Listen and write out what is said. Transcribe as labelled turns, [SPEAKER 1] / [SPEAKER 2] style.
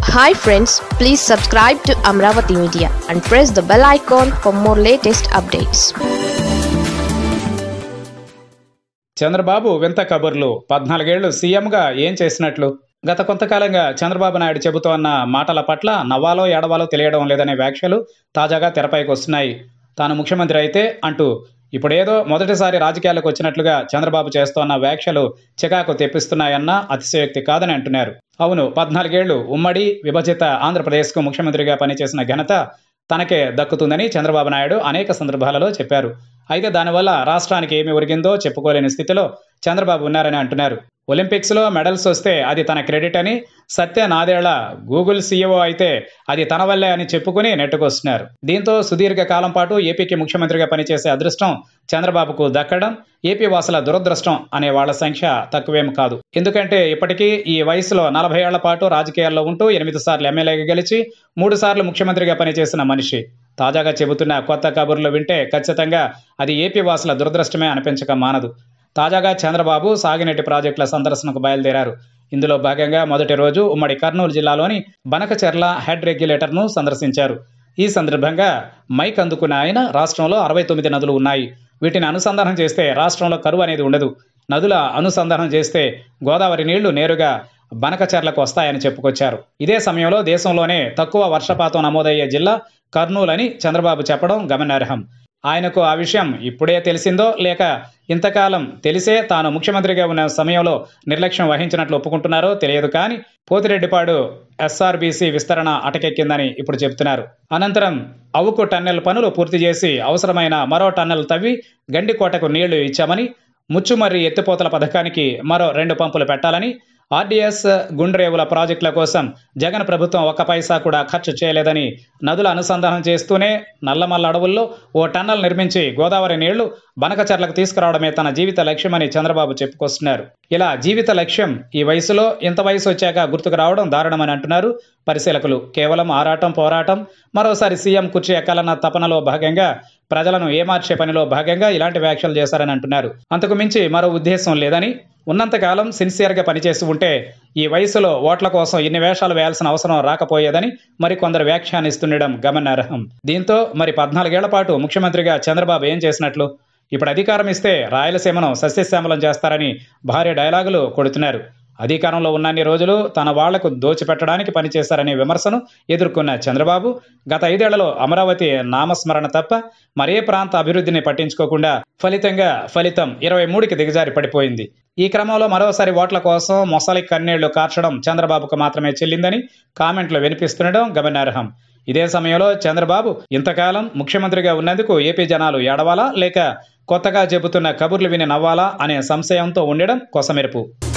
[SPEAKER 1] hi friends please subscribe to Amaravati media and press the bell icon for more latest updates
[SPEAKER 2] Chandrababu వింత కబుర్లు పద్నాలుగేళ్లు సీఎంగా ఏం చేసినట్లు గత కొంతకాలంగా చంద్రబాబు నాయుడు చెబుతోన్న మాటల పట్ల నవ్వాలో ఏడవాలో తెలియడం లేదనే వ్యాఖ్యలు తాజాగా తెరపైకి వస్తున్నాయి తాను ముఖ్యమంత్రి అయితే అంటూ ఇప్పుడేదో మొదటిసారి రాజకీయాలకు వచ్చినట్లుగా చంద్రబాబు చేస్తోన్న వ్యాఖ్యలు చికాకు తెప్పిస్తున్నాయన్న అతిశయోక్తి కాదని అంటున్నారు అవును పద్నాలుగేళ్లు ఉమ్మడి విభజిత ఆంధ్రప్రదేశ్కు ముఖ్యమంత్రిగా పనిచేసిన ఘనత తనకే దక్కుతుందని చంద్రబాబు నాయుడు అనేక సందర్భాలలో చెప్పారు అయితే దానివల్ల రాష్ట్రానికి ఏమి ఒరిగిందో చెప్పుకోలేని స్థితిలో చంద్రబాబు ఉన్నారని అంటున్నారు ఒలింపిక్స్లో మెడల్స్ వస్తే అది తన క్రెడిట్ అని సత్య నాదేళ్ల గూగుల్ సీఈఓ అయితే అది తన వల్లే అని చెప్పుకుని నెట్టుకొస్తున్నారు దీంతో సుదీర్ఘ కాలం పాటు ఏపీకి ముఖ్యమంత్రిగా పనిచేసే అదృష్టం చంద్రబాబుకు దక్కడం ఏపీ వాసుల దురదృష్టం అనే వాళ్ల సంఖ్య తక్కువేం కాదు ఎందుకంటే ఇప్పటికీ ఈ వయసులో నలభై ఏళ్ల పాటు రాజకీయాల్లో ఉంటూ ఎనిమిది సార్లు ఎమ్మెల్యేగా గెలిచి మూడు సార్లు ముఖ్యమంత్రిగా పనిచేసిన మనిషి తాజాగా చెబుతున్న కొత్త కబుర్లు వింటే ఖచ్చితంగా అది ఏపీ వాసుల దురదృష్టమే అనిపించక మానదు తాజాగా చంద్రబాబు సాగినెట్టి ప్రాజెక్టుల సందర్శనకు బయలుదేరారు ఇందులో భాగంగా మొదటి రోజు ఉమ్మడి కర్నూలు జిల్లాలోని బనకచెర్ల హెడ్ రెగ్యులేటర్ను సందర్శించారు ఈ సందర్భంగా మైక్ అందుకున్న ఆయన రాష్ట్రంలో అరవై తొమ్మిది నదులు ఉన్నాయి వీటిని అనుసంధానం చేస్తే రాష్ట్రంలో కరువు అనేది ఉండదు నదుల అనుసంధానం చేస్తే గోదావరి నీళ్లు నేరుగా బనకచెర్లకు వస్తాయని చెప్పుకొచ్చారు ఇదే సమయంలో దేశంలోనే తక్కువ వర్షపాతం నమోదయ్యే జిల్లా కర్నూలు అని చంద్రబాబు చెప్పడం గమనార్హం ఆయనకు ఆ విషయం ఇప్పుడే తెలిసిందో లేక ఇంతకాలం తెలిసే తాను ముఖ్యమంత్రిగా ఉన్న సమయంలో నిర్లక్ష్యం వహించినట్లు ఒప్పుకుంటున్నారో తెలియదు కానీ పోతిరెడ్డిపాడు ఎస్ఆర్బీసీ విస్తరణ అటకెక్కిందని ఇప్పుడు చెబుతున్నారు అనంతరం అవుకు టన్నెల్ పనులు పూర్తి చేసి అవసరమైన మరో టన్నెల్ తవ్వి గండికోటకు నీళ్లు ఇచ్చామని ముచ్చుమర్రి ఎత్తిపోతల పథకానికి మరో రెండు పంపులు పెట్టాలని ఆర్డీఎస్ గుండ్రేవుల ప్రాజెక్టుల కోసం జగన్ ప్రభుత్వం ఒక్క పైసా కూడా ఖర్చు చేయలేదని నదుల అనుసంధానం చేస్తూనే నల్లమల్ల అడవుల్లో ఓ టన్నల్ నిర్మించి గోదావరి నీళ్లు బనకచర్లకు తీసుకురావడమే తన జీవిత లక్ష్యమని చంద్రబాబు చెప్పుకొస్తున్నారు ఇలా జీవిత లక్ష్యం ఈ వయసులో ఇంత వయసు వచ్చాక గుర్తుకు రావడం దారుణమని అంటున్నారు పరిశీలకులు కేవలం ఆరాటం పోరాటం మరోసారి సీఎం కుర్చీ ఎక్కాలన్న తపనలో భాగంగా ప్రజలను ఏమార్చే పనిలో భాగంగా ఇలాంటి వ్యాఖ్యలు చేశారని అంటున్నారు అంతకు మించి మరో ఉద్దేశం లేదని ఉన్నంతకాలం సిన్సియర్గా పనిచేసి ఉంటే ఈ వయసులో ఓట్ల కోసం ఇన్ని వేషాలు వేయాల్సిన అవసరం రాకపోయేదని మరికొందరు వ్యాఖ్యానిస్తుండడం గమనార్హం దీంతో మరి పద్నాలుగేళ్ల పాటు ముఖ్యమంత్రిగా చంద్రబాబు ఏం చేసినట్లు ఇప్పుడు అధికారం ఇస్తే రాయలసీమను సస్యశ్యామలం చేస్తారని భారీ డైలాగులు కొడుతున్నారు అధికారంలో ఉన్నన్ని రోజులు తన వాళ్లకు దోచిపెట్టడానికి పనిచేశారనే విమర్శను ఎదుర్కొన్న చంద్రబాబు గత ఐదేళ్లలో అమరావతి నామస్మరణ తప్ప మరే ప్రాంత అభివృద్ధిని పట్టించుకోకుండా ఫలితంగా ఫలితం ఇరవై మూడుకి దిగజారి పడిపోయింది ఈ క్రమంలో మరోసారి ఓట్ల కోసం మొసలి కన్నీళ్లు కార్చడం చంద్రబాబుకు మాత్రమే చెల్లిందని కామెంట్లు వినిపిస్తుండడం గమనార్హం ఇదే సమయంలో చంద్రబాబు ఇంతకాలం ముఖ్యమంత్రిగా ఉన్నందుకు ఏపీ జనాలు ఏడవాలా లేక కొత్తగా చెబుతున్న కబుర్లు విని నవ్వాలా అనే సంశయంతో ఉండడం కొసమెరుపు